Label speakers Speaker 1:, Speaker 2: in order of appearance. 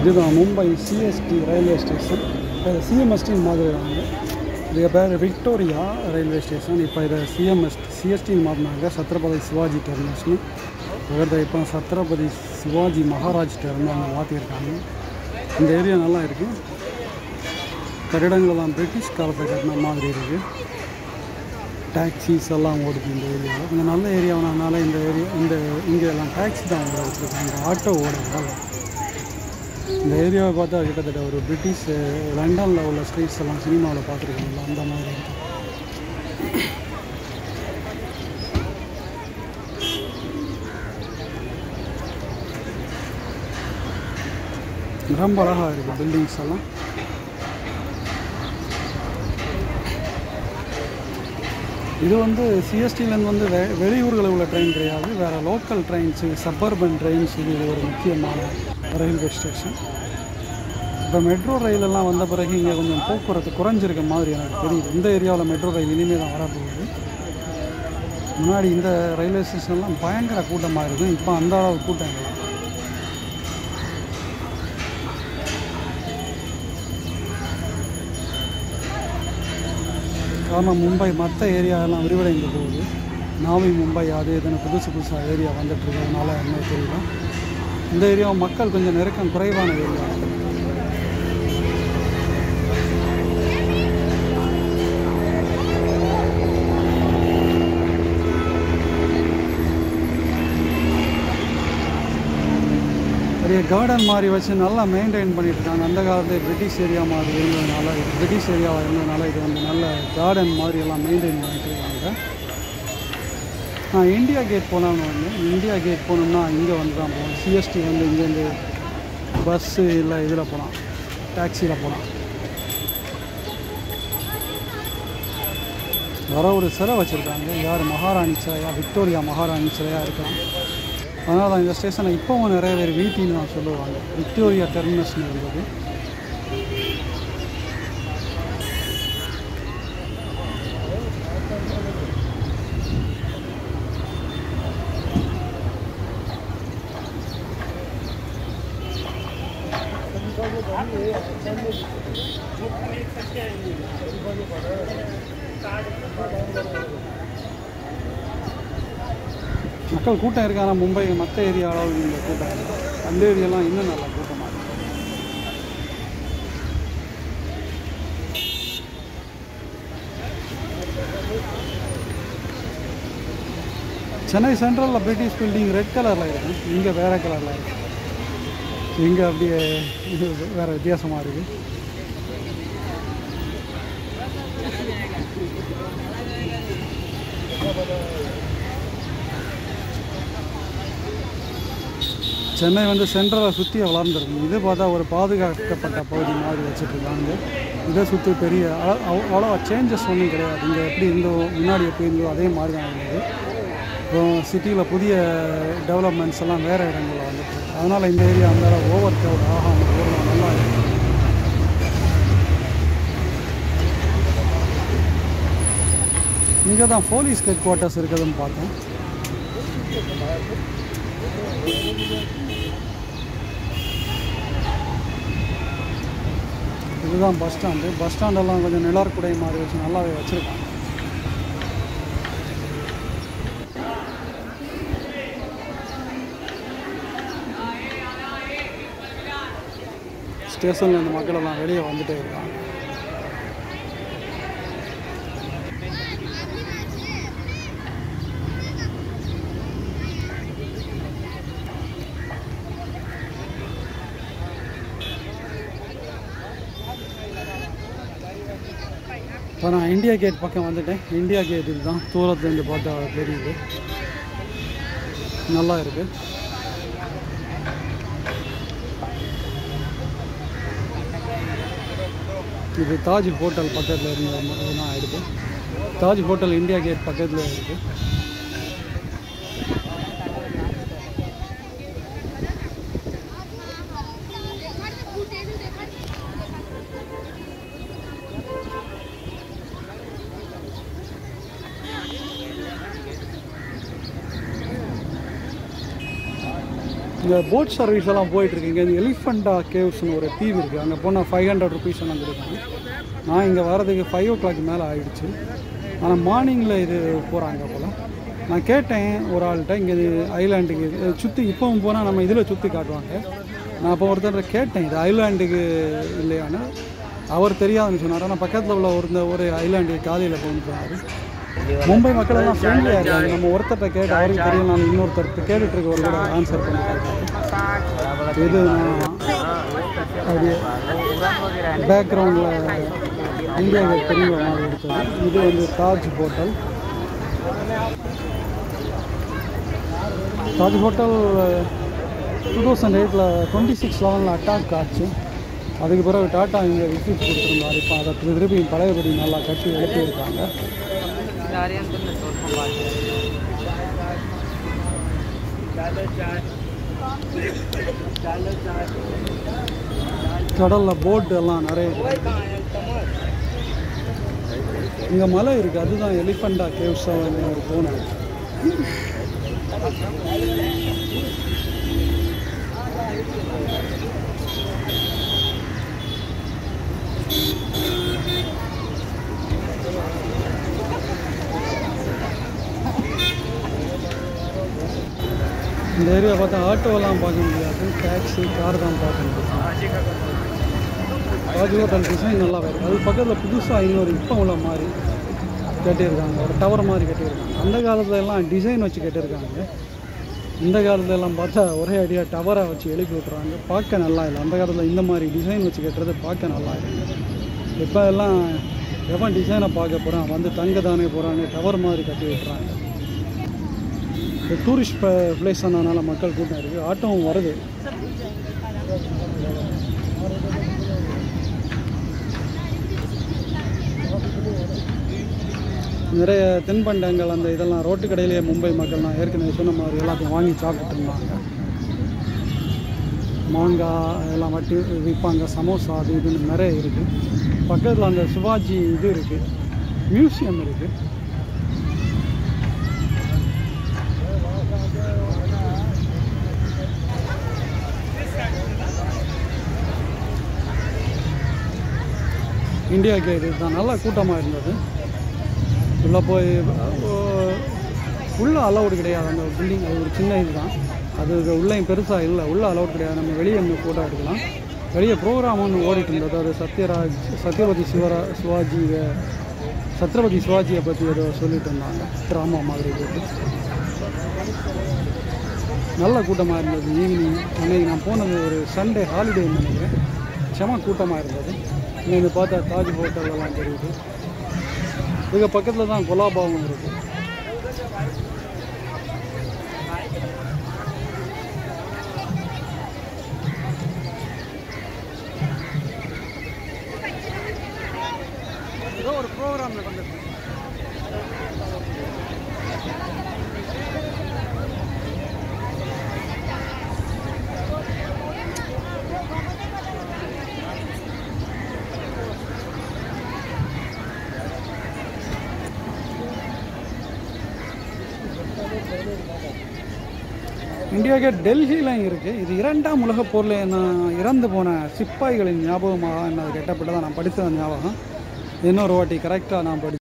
Speaker 1: இதுதான் Mumbai CST railway station இது சிஎம்எஸ்டி மாதிரி வாங்க இதுக்கு பேர் விக்டோரியா ரயில்வே ஸ்டேஷன் இப்போ இதை சிஎம்எஸ் சிஎஸ்டின்னு மாற்றினாங்க சத்ரபதி சிவாஜி டெர்மினஸ்னு இவர்கிட்ட இப்போ சத்ரபதி சிவாஜி மகாராஜ் டெர்மினல் மாற்றிருக்காங்க இந்த ஏரியா நல்லா இருக்குது கட்டிடங்களெல்லாம் பிரிட்டிஷ் காலத்தை கட்டின மாதிரி இருக்குது டாக்ஸிஸ் எல்லாம் ஓடுது இந்த ஏரியாவில் கொஞ்சம் நல்ல ஏரியாவனால இந்த ஏரியா இந்த இங்கே எல்லாம் டாக்ஸி தான் ஓட வச்சுருக்காங்க ஆட்டோ ஓட விடல இந்த ஏரியாவை பார்த்தா கிட்டத்தட்ட ஒரு பிரிட்டிஷ் லண்டனில் உள்ள ஸ்ட்ரீட்ஸ் எல்லாம் சினிமாவில் பார்த்துருக்கீங்களா அந்த மாதிரி இருக்கு ரொம்ப அழகாக இருக்குது பில்டிங்ஸ் எல்லாம் இது வந்து சிஎஸ்டிலேருந்து வந்து வெ வெளியூர்களில் உள்ள ட்ரெயின் கிடையாது வேறு லோக்கல் ட்ரெயின்ஸு சப்பர்பன் ட்ரெயின்ஸ் இது ஒரு முக்கியமான ரயில்வே ஸ்டேஷன் இப்போ மெட்ரோ ரயிலெல்லாம் வந்த பிறகு இங்கே கொஞ்சம் போக்குவரத்து குறைஞ்சிருக்க மாதிரி எனக்கு தெரியுது இந்த ஏரியாவில் மெட்ரோ ரயில் இனிமேல் தான் வரப்போகுது முன்னாடி இந்த ரயில்வே ஸ்டேஷன்லாம் பயங்கர கூட்டமாக இருக்கும் இப்போ அந்த அளவு கூட்டம் இல்லை காரணம் மும்பை மற்ற ஏரியாவெல்லாம் விரிவடைந்து போகுது நாவி மும்பை அது இதுன்னு புதுசு புதுசாக ஏரியா வந்துட்டு இருக்கிறதுனால என்ன தெரியல இந்த ஏரியா மக்கள் கொஞ்சம் நெருக்கம் குறைவான ஏரியா பெரிய கார்டன் மாதிரி வச்சு நல்லா மெயின்டைன் பண்ணிட்டு இருக்காங்க அந்த காலத்து பிரிட்டிஷ் ஏரியா மாதிரி இருந்ததுனால பிரிட்டிஷ் ஏரியாவாக இருந்ததுனால இது வந்து நல்ல கார்டன் மாதிரி எல்லாம் மெயின்டைன் பண்ணிட்டு இருக்காங்க நான் இந்தியா கேட் போகலான்னு வந்து இந்தியா கேட் போகணும்னா இங்கே வந்து தான் போகணும் சிஎஸ்டி வந்து இங்கேருந்து பஸ்ஸு இல்லை இதில் போகலாம் டாக்ஸியில் போகலாம் வர ஒரு சிலை வச்சுருக்காங்க யார் மகாராணி சிலையா விக்டோரியா மகாராணி சிலையாக இருக்கலாம் அதனால் தான் இந்த ஸ்டேஷனை இப்போவும் நிறைய பேர் வீட்டின்னு தான் சொல்லுவாங்க விக்டோரியா டெர்மினஸ்னு இருக்குது மக்கள் கூட்டம் இருக்கு ஆனால் மும்பை மற்ற ஏரியா அளவு இந்த கூட்டம் இல்லை. அந்த ஏரியாலாம் இன்னும் நல்லா கூட்டமாக இருக்கு சென்னை சென்ட்ரலில் பிரிட்டிஷ் பில்டிங் ரெட் கலரில் இருக்கும் இங்கே வேறு கலரில் இருக்கு இங்கே அப்படியே இது வேறு வித்தியாசமாக இருக்குது சென்னை வந்து சென்ட்ரலை சுற்றி வளர்ந்துருக்கும் இது பார்த்தா ஒரு பாதுகாக்கப்பட்ட பகுதி மாதிரி வச்சுட்ருக்காங்க இதை சுற்றி பெரிய அவ்வ- அவ்வ- அவ்வளோவா சேஞ்சஸ் ஒன்றும் கிடையாது இங்கே எப்படி இருந்தோ முன்னாடி எப்படி இருந்தோ அதே மாதிரி தான் இருந்தது இப்போ சிட்டியில் புதிய டெவலப்மெண்ட்ஸ் எல்லாம் வேறு இடங்களில் வந்துட்டு அதனால் இந்த ஏரியா அந்த ஓவர் க்ரௌட் ஆகாமல் ஓரளவு நல்லா இருக்கு இங்கே தான் போலீஸ் ஹெட் குவார்ட்டர்ஸ் இருக்குதுன்னு பார்த்தோம் இதுதான் பஸ் ஸ்டாண்டு பஸ் ஸ்டாண்டெல்லாம் கொஞ்சம் நிழற்குடை மாதிரி வச்சு நல்லாவே வச்சுருக்காங்க ஸ்டேஷனில் இந்த மக்கள் எல்லாம் வெளியே வந்துட்டே இருக்காங்க இப்போ நான் இந்தியா கேட் பக்கம் வந்துட்டேன் இந்தியா கேட் இதுதான் தூரத்துலேருந்து பார்த்தா தெரியுது நல்லா இருக்கு இது தாஜ் ஹோட்டல் பக்கத்தில் இருந்த நான் எடுத்து தாஜ் ஹோட்டல் இந்தியா கேட் பக்கத்தில் இருக்குது இங்கே போட் சர்வீஸ் எல்லாம் போயிட்டுருக்கு இங்கே எலிஃபண்டா கேவ்ஸ்னு ஒரு தீவு இருக்குது அங்கே போனால் ஃபைவ் ஹண்ட்ரட் ருபீஸ் எல்லாம் கொடுப்பாங்க நான் இங்கே வரதுக்கு ஃபைவ் ஓ கிளாக் மேலே ஆயிடுச்சு ஆனால் மார்னிங்கில் இது போகிறாங்க போல் நான் கேட்டேன் ஒரு ஆள்கிட்ட இங்கே ஐலாண்டுக்கு சுற்றி இப்போவும் போனால் நம்ம இதில் சுற்றி காட்டுவாங்க நான் அப்போ ஒருத்தர் கேட்டேன் இது ஐலாண்டுக்கு இல்லையான்னு அவர் தெரியாதுன்னு சொன்னார் ஆனால் பக்கத்தில் உள்ள ஒரு ஒரு ஐலாண்டு காலையில் போகணும்னு சொன்னார் மும்பை மக்கள் எல்லாம் ஃப்ரெண்ட்லியாக இருக்காங்க நம்ம ஒருத்தர்கிட்ட கேட்டு அவருக்கு தெரியும் நான் இன்னொருத்தர்கிட்ட கேட்டுட்டு இருக்க ஒரு கூட ஆன்சர் பண்ணிருக்காரு இது நான் அப்படியே பேக்ரவுண்டில் இந்தியாவுக்கு தெரிய மாதிரி எடுத்தது இது வந்து Taj hotel Taj hotel two thousand எயிட்டில் டுவெண்ட்டி சிக்ஸ் லெவனில் அட்டாக் ஆச்சு அதுக்கு பிறகு டாட்டா இங்கே விசிட் கொடுத்துருந்தாரு இப்போ அதை திருப்பி பழையபடி நல்லா கட்டி எழுப்பியிருக்காங்க கடலில் போட் எல்லாம் நிறைய இருக்கு. இங்க மலை இருக்கு அதுதான் எலிஃபண்டா கேவ்ஸ் ஒரு போனேன் இந்த ஏரியா பார்த்தா ஆட்டோலாம் பார்க்க முடியாது டாக்ஸி கார் தான் பார்க்க முடியும் தாஜ் ஹோட்டல் டிசைன் நல்லா இருக்கு அது பக்கத்தில் புதுசாக இன்னொரு இப்போ உள்ள மாதிரி கட்டியிருக்காங்க ஒரு டவர் மாதிரி கட்டியிருக்காங்க அந்த காலத்துல எல்லாம் டிசைன் வச்சு கட்டியிருக்காங்க இந்த காலத்துல எல்லாம் பார்த்தா ஒரே அடியாக டவராக வச்சு எழுப்பி விட்றாங்க பார்க்க நல்லா இல்லை அந்த காலத்தில் இந்த மாதிரி டிசைன் வச்சு கட்டுறது பார்க்க நல்லா இருக்கு இப்போ எல்லாம் எவன் டிசைனை பார்க்க போகிறான் வந்து தங்க தானே போகிறாங்க டவர் மாதிரி கட்டி விட்டுறாங்க இது டூரிஸ்ட் பிளேஸ் ஆனதுனால மக்கள் கூட்டம் இருக்குது ஆட்டோவும் வருது நிறைய தின்பண்டங்கள் அந்த இதெல்லாம் ரோட்டு கடையிலேயே மும்பை மக்கள் நான் ஏற்கனவே சொன்ன மாதிரி எல்லாத்தையும் வாங்கி சாப்பிட்டுட்டு இருந்தாங்க மாங்காய் எல்லாம் வட்டி விற்பாங்க சமோசா அது இதுன்னு நிறைய இருக்குது பக்கத்தில் அந்த சிவாஜி இது இருக்குது மியூசியம் இருக்குது இந்தியா கேட் இதுதான் நல்லா கூட்டமாக இருந்தது உள்ளே போய் உள்ளே அலௌடு கிடையாது அந்த பில்டிங் அது ஒரு சின்ன இதுதான் அது உள்ளேயும் பெருசாக இல்லை உள்ளே அலௌட் கிடையாது நம்ம வெளியே இருந்து ஃபோட்டோ எடுக்கலாம் வெளியே ப்ரோக்ராம் ஒன்று ஓடிட்டு இருந்தது அது சத்யராஜ் சத்யவதி சிவரா சிவாஜி சத்ரபதி சிவாஜியை பற்றி ஏதோ சொல்லிட்டு இருந்தாங்க ட்ராமா மாதிரி போட்டு நல்ல கூட்டமாக இருந்தது ஈவினிங் அன்னைக்கு நான் போனது ஒரு சண்டே ஹாலிடேன்னு நினைக்கிறேன் செம கூட்டமாக இருந்தது இங்கே பார்த்தா தாஜ் ஹோட்டல் எல்லாம் தெரியுது இதுக்கு பக்கத்தில் தான் குலாபாவும் இருக்குது ஏதோ ஒரு ப்ரோக்ராம் நடந்துருக்கு இந்தியா கேட் டெல்லியிலையும் இருக்குது இது இரண்டாம் உலகப் போரில் நான் இறந்து போன சிப்பாய்களின் ஞாபகமாக என்ன கட்டப்பட்டதாக நான் படித்த ஞாபகம் இன்னொரு வாட்டி கரெக்டாக நான் படி